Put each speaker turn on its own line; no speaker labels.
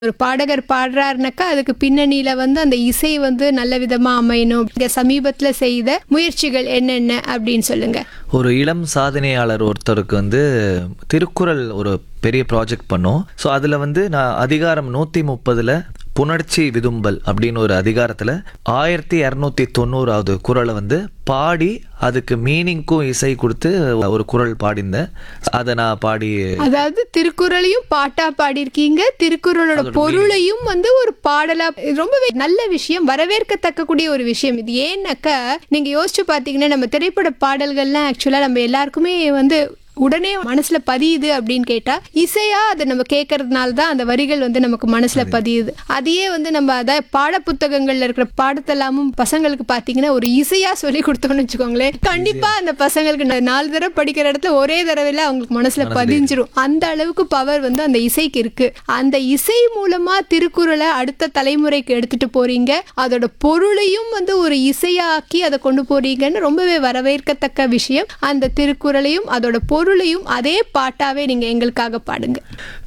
ஒரு பாடகர் பாடுறாருனாக்கா அதுக்கு பின்னணியில வந்து அந்த இசை வந்து நல்ல விதமா அமையணும் இங்க சமீபத்துல செய்த முயற்சிகள் என்னென்ன அப்படின்னு சொல்லுங்க
ஒரு இளம் சாதனையாளர் ஒருத்தருக்கு வந்து திருக்குறள் ஒரு பெரிய ப்ராஜெக்ட் பண்ணோம் ஸோ அதில் வந்து நான் அதிகாரம் நூற்றி முப்பதில் புணர்ச்சி விதும்பல் அப்படின்னு ஒரு அதிகாரத்தில் ஆயிரத்தி இரநூத்தி தொண்ணூறாவது குறளை வந்து பாடி அதுக்கு மீனிங்க்கும் இசை கொடுத்து ஒரு குறள் பாடியிருந்தேன் அதை நான் பாடி
அதாவது திருக்குறளையும் பாட்டா பாடியிருக்கீங்க திருக்குறளோட பொருளையும் வந்து ஒரு பாடலா இது ரொம்பவே நல்ல விஷயம் வரவேற்கத்தக்க கூடிய ஒரு விஷயம் இது ஏன்னாக்கா நீங்க யோசிச்சு பாத்தீங்கன்னா நம்ம திரைப்பட பாடல்கள்லாம் ஆக்சுவலா நம்ம எல்லாருக்குமே வந்து உடனே மனசுல பதியுது அப்படின்னு கேட்டா இசையா அதை நம்ம கேட்கறதுனால தான் அந்த வரிகள் வந்து நமக்கு மனசுல பதியுது அதையே வந்து நம்ம அத பாட புத்தகங்கள்ல இருக்கிற பாடத்தெல்லாமும் பசங்களுக்கு பாத்தீங்கன்னா ஒரு இசையா சொல்லி கொடுத்தோம்னு வச்சுக்கோங்களேன் கண்டிப்பா அந்த பசங்களுக்கு நா- நாலு தடவை படிக்கிற இடத்துல ஒரே தடவைல அவங்களுக்கு மனசுல பதிஞ்சிரும் அந்த அளவுக்கு பவர் வந்து அந்த இசைக்கு இருக்கு அந்த இசை மூலமா திருக்குறளை அடுத்த தலைமுறைக்கு எடுத்துட்டு போறீங்க அதோட பொருளையும் வந்து ஒரு இசையாக்கி அதை கொண்டு போறீங்கன்னு ரொம்பவே வரவேற்கத்தக்க விஷயம் அந்த திருக்குறளையும் அதோட பொருளையும் அதே பாட்டாவே நீங்க எங்களுக்காக பாடுங்க